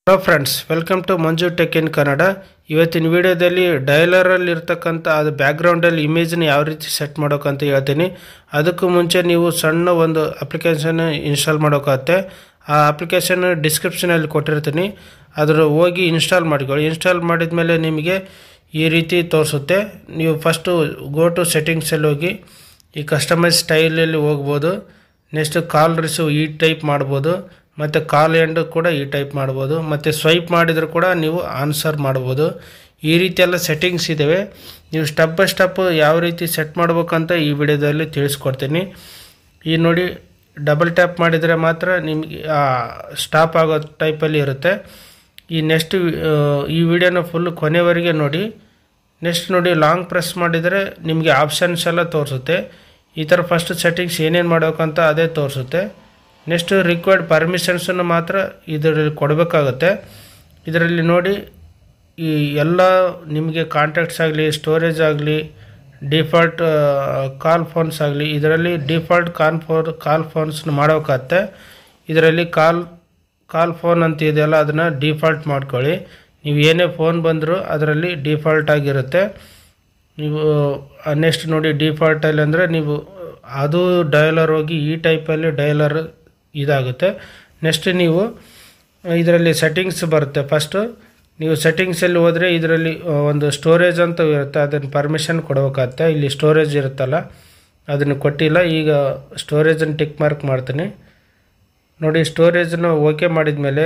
hello friends welcome to Manju tech in Kannada ಇವತ್ತಿನ ವಿಡಿಯೋದಲ್ಲಿ ಡೈಲರಲ್ಲಿ ಇರ್ತಕ್ಕಂಥ ಅದು ಬ್ಯಾಕ್ಗ್ರೌಂಡಲ್ಲಿ ಇಮೇಜ್ನ ಯಾವ ರೀತಿ ಸೆಟ್ ಮಾಡೋಕ್ಕಂತ ಹೇಳ್ತೀನಿ ಅದಕ್ಕೂ ಮುಂಚೆ ನೀವು ಸಣ್ಣ ಒಂದು ಅಪ್ಲಿಕೇಶನ್ ಇನ್ಸ್ಟಾಲ್ ಮಾಡೋಕ್ಕಾಗತ್ತೆ ಆ ಅಪ್ಲಿಕೇಶನ್ ಡಿಸ್ಕ್ರಿಪ್ಷನಲ್ಲಿ ಕೊಟ್ಟಿರ್ತೀನಿ ಅದರ ಹೋಗಿ ಇನ್ಸ್ಟಾಲ್ ಮಾಡಿಕೊಳ್ಳಿ ಇನ್ಸ್ಟಾಲ್ ಮಾಡಿದ ಮೇಲೆ ನಿಮಗೆ ಈ ರೀತಿ ತೋರಿಸುತ್ತೆ ನೀವು ಫಸ್ಟು ಗೋ ಟು ಸೆಟ್ಟಿಂಗ್ಸಲ್ಲಿ ಹೋಗಿ ಈ ಕಸ್ಟಮೈಸ್ ಸ್ಟೈಲಲ್ಲಿ ಹೋಗ್ಬೋದು ನೆಕ್ಸ್ಟ್ ಕಾಲ್ ರಿಸೀವ್ ಈ ಟೈಪ್ ಮಾಡ್ಬೋದು ಮತ್ತು ಕಾಲ್ ಎಂಡ್ ಕೂಡ ಈ ಟೈಪ್ ಮಾಡ್ಬೋದು ಮತ್ತು ಸ್ವೈಪ್ ಮಾಡಿದರೂ ಕೂಡ ನೀವು ಆನ್ಸರ್ ಮಾಡ್ಬೋದು ಈ ರೀತಿ ಎಲ್ಲ ಸೆಟ್ಟಿಂಗ್ಸ್ ಇದ್ದಾವೆ ನೀವು ಸ್ಟೆಪ್ ಬೈ ಸ್ಟೆಪ್ ಯಾವ ರೀತಿ ಸೆಟ್ ಮಾಡ್ಬೇಕಂತ ಈ ವಿಡಿಯೋದಲ್ಲಿ ತಿಳಿಸ್ಕೊಡ್ತೀನಿ ಈ ನೋಡಿ ಡಬಲ್ ಟ್ಯಾಪ್ ಮಾಡಿದರೆ ಮಾತ್ರ ನಿಮಗೆ ಸ್ಟಾಪ್ ಆಗೋ ಟೈಪಲ್ಲಿ ಇರುತ್ತೆ ಈ ನೆಕ್ಸ್ಟ್ ಈ ವಿಡಿಯೋನ ಫುಲ್ ಕೊನೆವರೆಗೆ ನೋಡಿ ನೆಕ್ಸ್ಟ್ ನೋಡಿ ಲಾಂಗ್ ಪ್ರೆಸ್ ಮಾಡಿದರೆ ನಿಮಗೆ ಆಪ್ಷನ್ಸ್ ಎಲ್ಲ ತೋರಿಸುತ್ತೆ ಈ ಥರ ಫಸ್ಟ್ ಸೆಟ್ಟಿಂಗ್ಸ್ ಏನೇನು ಮಾಡೋಕ್ಕಂತ ಅದೇ ತೋರಿಸುತ್ತೆ ನೆಕ್ಸ್ಟ್ ರಿಕ್ವೈರ್ಡ್ ಪರ್ಮಿಷನ್ಸನ್ನು ಮಾತ್ರ ಇದರಲ್ಲಿ ಕೊಡಬೇಕಾಗುತ್ತೆ ಇದರಲ್ಲಿ ನೋಡಿ ಈ ಎಲ್ಲ ನಿಮಗೆ ಕಾಂಟ್ಯಾಕ್ಟ್ಸ್ ಆಗಲಿ ಸ್ಟೋರೇಜ್ ಆಗಲಿ ಡಿಫಾಲ್ಟ್ ಕಾಲ್ ಫೋನ್ಸ್ ಆಗಲಿ ಇದರಲ್ಲಿ ಡಿಫಾಲ್ಟ್ ಕಾಲ್ ಫೋನ್ ಕಾಲ್ ಫೋನ್ಸ್ನ ಮಾಡೋಕ್ಕಾಗತ್ತೆ ಇದರಲ್ಲಿ ಕಾಲ್ ಕಾಲ್ ಫೋನ್ ಅಂತ ಇದೆಯಲ್ಲ ಅದನ್ನು ಡಿಫಾಲ್ಟ್ ಮಾಡ್ಕೊಳ್ಳಿ ನೀವು ಏನೇ ಫೋನ್ ಬಂದರೂ ಅದರಲ್ಲಿ ಡಿಫಾಲ್ಟ್ ಆಗಿರುತ್ತೆ ನೀವು ನೆಕ್ಸ್ಟ್ ನೋಡಿ ಡಿಫಾಲ್ಟಲ್ಲಿ ಅಂದರೆ ನೀವು ಅದು ಡಯಲರ್ ಹೋಗಿ ಈ ಟೈಪಲ್ಲಿ ಡಯಲರ್ ಇದಾಗುತ್ತೆ ನೆಕ್ಸ್ಟ್ ನೀವು ಇದರಲ್ಲಿ ಸೆಟ್ಟಿಂಗ್ಸ್ ಬರುತ್ತೆ ಫಸ್ಟು ನೀವು ಸೆಟ್ಟಿಂಗ್ಸಲ್ಲಿ ಹೋದರೆ ಇದರಲ್ಲಿ ಒಂದು ಸ್ಟೋರೇಜ್ ಅಂತ ಇರುತ್ತೆ ಅದನ್ನು ಪರ್ಮಿಷನ್ ಕೊಡಬೇಕಾಗತ್ತೆ ಇಲ್ಲಿ ಸ್ಟೋರೇಜ್ ಇರುತ್ತಲ್ಲ ಅದನ್ನು ಕೊಟ್ಟಿಲ್ಲ ಈಗ ಸ್ಟೋರೇಜನ್ನು ಟಿಕ್ ಮಾರ್ಕ್ ಮಾಡ್ತೀನಿ ನೋಡಿ ಸ್ಟೋರೇಜನ್ನು ಓಕೆ ಮಾಡಿದ ಮೇಲೆ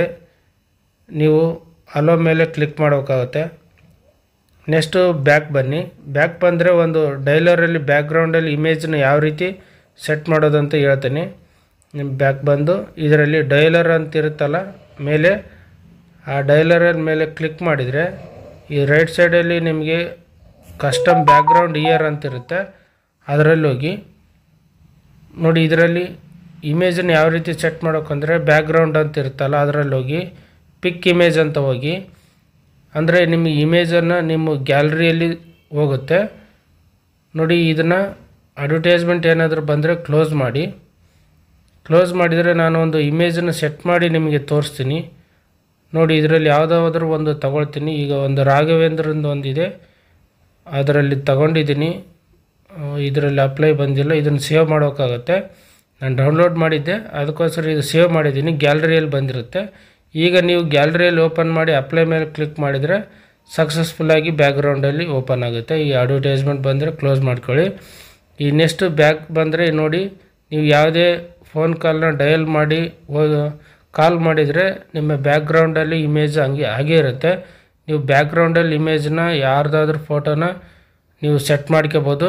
ನೀವು ಅಲೋ ಮೇಲೆ ಕ್ಲಿಕ್ ಮಾಡಬೇಕಾಗುತ್ತೆ ನೆಕ್ಸ್ಟು ಬ್ಯಾಕ್ ಬನ್ನಿ ಬ್ಯಾಕ್ ಬಂದರೆ ಒಂದು ಡೈಲರಲ್ಲಿ ಬ್ಯಾಕ್ಗ್ರೌಂಡಲ್ಲಿ ಇಮೇಜನ್ನ ಯಾವ ರೀತಿ ಸೆಟ್ ಮಾಡೋದಂತ ಹೇಳ್ತೀನಿ ನಿಮ್ಮ ಬ್ಯಾಕ್ ಬಂದು ಇದರಲ್ಲಿ ಡೈಲರ್ ಅಂತ ಇರುತ್ತಲ್ಲ ಮೇಲೆ ಆ ಡೈಲರ್ ಮೇಲೆ ಕ್ಲಿಕ್ ಮಾಡಿದರೆ ಈ ರೈಟ್ ಸೈಡಲ್ಲಿ ನಿಮಗೆ ಕಸ್ಟಮ್ ಬ್ಯಾಕ್ಗ್ರೌಂಡ್ ಇಯರ್ ಅಂತ ಇರುತ್ತೆ ಅದರಲ್ಲಿ ಹೋಗಿ ನೋಡಿ ಇದರಲ್ಲಿ ಇಮೇಜನ್ನು ಯಾವ ರೀತಿ ಸೆಟ್ ಮಾಡೋಕ್ಕಂದರೆ ಬ್ಯಾಕ್ಗ್ರೌಂಡ್ ಅಂತ ಇರುತ್ತಲ್ಲ ಅದರಲ್ಲಿ ಹೋಗಿ ಪಿಕ್ ಇಮೇಜ್ ಅಂತ ಹೋಗಿ ಅಂದರೆ ನಿಮ್ಮ ಇಮೇಜನ್ನು ನಿಮ್ಮ ಗ್ಯಾಲರಿಯಲ್ಲಿ ಹೋಗುತ್ತೆ ನೋಡಿ ಇದನ್ನು ಅಡ್ವರ್ಟೈಸ್ಮೆಂಟ್ ಏನಾದರೂ ಬಂದರೆ ಕ್ಲೋಸ್ ಮಾಡಿ ಕ್ಲೋಸ್ ಮಾಡಿದರೆ ನಾನು ಒಂದು ಇಮೇಜನ್ನು ಸೆಟ್ ಮಾಡಿ ನಿಮಗೆ ತೋರಿಸ್ತೀನಿ ನೋಡಿ ಇದರಲ್ಲಿ ಯಾವುದಾದ್ರೂ ಒಂದು ತಗೊಳ್ತೀನಿ ಈಗ ಒಂದು ರಾಘವೇಂದ್ರಂದು ಒಂದಿದೆ ಅದರಲ್ಲಿ ತಗೊಂಡಿದ್ದೀನಿ ಇದರಲ್ಲಿ ಅಪ್ಲೈ ಬಂದಿಲ್ಲ ಇದನ್ನು ಸೇವ್ ಮಾಡೋಕ್ಕಾಗತ್ತೆ ನಾನು ಡೌನ್ಲೋಡ್ ಮಾಡಿದ್ದೆ ಅದಕ್ಕೋಸ್ಕರ ಇದು ಸೇವ್ ಮಾಡಿದ್ದೀನಿ ಗ್ಯಾಲರಿಯಲ್ಲಿ ಬಂದಿರುತ್ತೆ ಈಗ ನೀವು ಗ್ಯಾಲರಿಯಲ್ಲಿ ಓಪನ್ ಮಾಡಿ ಅಪ್ಲೈ ಮೇಲೆ ಕ್ಲಿಕ್ ಮಾಡಿದರೆ ಸಕ್ಸಸ್ಫುಲ್ಲಾಗಿ ಬ್ಯಾಕ್ಗ್ರೌಂಡಲ್ಲಿ ಓಪನ್ ಆಗುತ್ತೆ ಈ ಅಡ್ವರ್ಟೈಸ್ಮೆಂಟ್ ಬಂದರೆ ಕ್ಲೋಸ್ ಮಾಡ್ಕೊಳ್ಳಿ ಈ ನೆಕ್ಸ್ಟ್ ಬ್ಯಾಕ್ ಬಂದರೆ ನೋಡಿ ನೀವು ಯಾವುದೇ ಫೋನ್ ಕಾಲ್ನ ಡಯಲ್ ಮಾಡಿ ಕಾಲ್ ಮಾಡಿದರೆ ನಿಮ್ಮ ಬ್ಯಾಕ್ಗ್ರೌಂಡಲ್ಲಿ ಇಮೇಜ್ ಹಂಗೆ ಹಾಗೇ ಇರುತ್ತೆ ನೀವು ಬ್ಯಾಕ್ಗ್ರೌಂಡಲ್ಲಿ ಇಮೇಜ್ನ ಯಾರ್ದಾದ್ರೂ ಫೋಟೋನ ನೀವು ಸೆಟ್ ಮಾಡ್ಕೋಬೋದು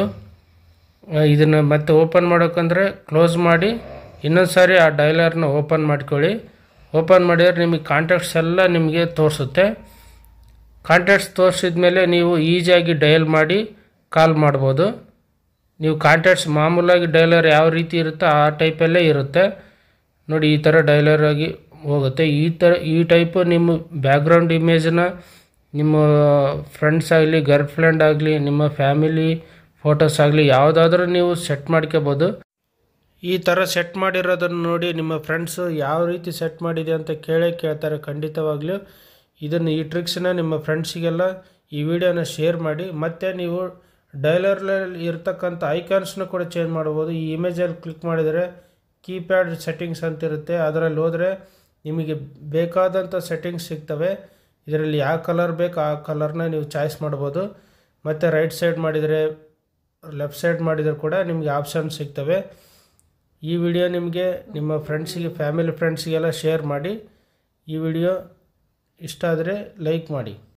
ಇದನ್ನು ಮತ್ತೆ ಓಪನ್ ಮಾಡೋಕ್ಕಂದ್ರೆ ಕ್ಲೋಸ್ ಮಾಡಿ ಇನ್ನೊಂದು ಸಾರಿ ಆ ಡೈಲರ್ನ ಓಪನ್ ಮಾಡ್ಕೊಳ್ಳಿ ಓಪನ್ ಮಾಡಿದ್ರೆ ನಿಮಗೆ ಕಾಂಟ್ಯಾಕ್ಟ್ಸ್ ಎಲ್ಲ ನಿಮಗೆ ತೋರಿಸುತ್ತೆ ಕಾಂಟ್ಯಾಕ್ಟ್ಸ್ ತೋರಿಸಿದ ಮೇಲೆ ನೀವು ಈಸಿಯಾಗಿ ಡಯಲ್ ಮಾಡಿ ಕಾಲ್ ಮಾಡ್ಬೋದು ನೀವು ಕಾಂಟ್ಯಾಕ್ಟ್ಸ್ ಮಾಮೂಲಾಗಿ ಡೈಲರ್ ಯಾವ ರೀತಿ ಇರುತ್ತೋ ಆ ಟೈಪಲ್ಲೇ ಇರುತ್ತೆ ನೋಡಿ ಈ ಥರ ಡೈಲರ್ ಆಗಿ ಹೋಗುತ್ತೆ ಈ ಥರ ಈ ಟೈಪು ನಿಮ್ಮ ಬ್ಯಾಕ್ಗ್ರೌಂಡ್ ಇಮೇಜನ್ನ ನಿಮ್ಮ ಫ್ರೆಂಡ್ಸ್ ಆಗಲಿ ಗರ್ಲ್ ಫ್ರೆಂಡ್ ಆಗಲಿ ನಿಮ್ಮ ಫ್ಯಾಮಿಲಿ ಫೋಟೋಸ್ ಆಗಲಿ ಯಾವುದಾದ್ರೂ ನೀವು ಸೆಟ್ ಮಾಡ್ಕೋಬೋದು ಈ ಥರ ಸೆಟ್ ಮಾಡಿರೋದನ್ನು ನೋಡಿ ನಿಮ್ಮ ಫ್ರೆಂಡ್ಸು ಯಾವ ರೀತಿ ಸೆಟ್ ಮಾಡಿದೆ ಅಂತ ಕೇಳೇ ಕೇಳ್ತಾರೆ ಖಂಡಿತವಾಗ್ಲೂ ಇದನ್ನು ಈ ಟ್ರಿಕ್ಸನ್ನ ನಿಮ್ಮ ಫ್ರೆಂಡ್ಸಿಗೆಲ್ಲ ಈ ವಿಡಿಯೋನ ಶೇರ್ ಮಾಡಿ ಮತ್ತು ನೀವು ಡೈಲರ್ನಲ್ಲಿ ಇರ್ತಕ್ಕಂಥ ಐಕಾನ್ಸ್ನ ಕೂಡ ಚೇಂಜ್ ಮಾಡ್ಬೋದು ಈ ಇಮೇಜಲ್ಲಿ ಕ್ಲಿಕ್ ಮಾಡಿದರೆ ಕೀಪ್ಯಾಡ್ ಸೆಟ್ಟಿಂಗ್ಸ್ ಅಂತ ಇರುತ್ತೆ ಅದರಲ್ಲಿ ಹೋದರೆ ನಿಮಗೆ ಬೇಕಾದಂಥ ಸೆಟ್ಟಿಂಗ್ಸ್ ಸಿಗ್ತವೆ ಇದರಲ್ಲಿ ಯಾವ ಕಲರ್ ಬೇಕು ಆ ಕಲರ್ನ ನೀವು ಚಾಯ್ಸ್ ಮಾಡ್ಬೋದು ಮತ್ತು ರೈಟ್ ಸೈಡ್ ಮಾಡಿದರೆ ಲೆಫ್ಟ್ ಸೈಡ್ ಮಾಡಿದರೆ ಕೂಡ ನಿಮಗೆ ಆಪ್ಷನ್ ಸಿಗ್ತವೆ ಈ ವಿಡಿಯೋ ನಿಮಗೆ ನಿಮ್ಮ ಫ್ರೆಂಡ್ಸಿಗೆ ಫ್ಯಾಮಿಲಿ ಫ್ರೆಂಡ್ಸಿಗೆಲ್ಲ ಶೇರ್ ಮಾಡಿ ಈ ವಿಡಿಯೋ ಇಷ್ಟ ಆದರೆ ಲೈಕ್ ಮಾಡಿ